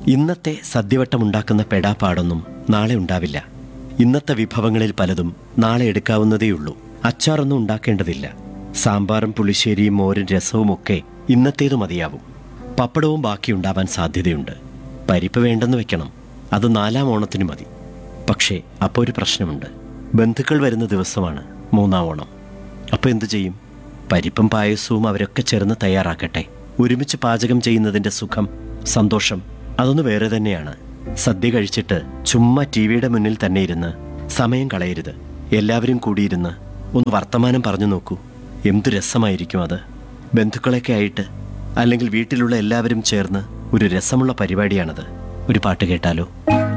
ഇന്നത്തെ സദ്യവട്ടമുണ്ടാക്കുന്ന പെടാപ്പാടൊന്നും നാളെ ഉണ്ടാവില്ല ഇന്നത്തെ വിഭവങ്ങളിൽ പലതും നാളെ എടുക്കാവുന്നതേയുള്ളൂ അച്ചാറൊന്നും ഉണ്ടാക്കേണ്ടതില്ല സാമ്പാറും പുളിശ്ശേരിയും മോരും രസവും ഒക്കെ ഇന്നത്തേതു മതിയാവും പപ്പടവും ബാക്കിയുണ്ടാവാൻ സാധ്യതയുണ്ട് പരിപ്പ് വേണ്ടെന്ന് വെക്കണം അത് നാലാം ഓണത്തിന് മതി പക്ഷേ അപ്പോൾ ഒരു പ്രശ്നമുണ്ട് ബന്ധുക്കൾ വരുന്ന ദിവസമാണ് മൂന്നാം ഓണം അപ്പോൾ എന്തു ചെയ്യും പരിപ്പും പായസവും അവരൊക്കെ ചേർന്ന് തയ്യാറാക്കട്ടെ ഒരുമിച്ച് പാചകം ചെയ്യുന്നതിൻ്റെ സുഖം സന്തോഷം അതൊന്ന് വേറെ തന്നെയാണ് സദ്യ കഴിച്ചിട്ട് ചുമ്മാ ടി വിയുടെ മുന്നിൽ തന്നെ ഇരുന്ന് സമയം കളയരുത് എല്ലാവരും കൂടിയിരുന്ന് ഒന്ന് വർത്തമാനം പറഞ്ഞു നോക്കൂ എന്തു രസമായിരിക്കും അത് ബന്ധുക്കളൊക്കെ ആയിട്ട് അല്ലെങ്കിൽ വീട്ടിലുള്ള എല്ലാവരും ചേർന്ന് ഒരു രസമുള്ള പരിപാടിയാണത് ഒരു പാട്ട് കേട്ടാലോ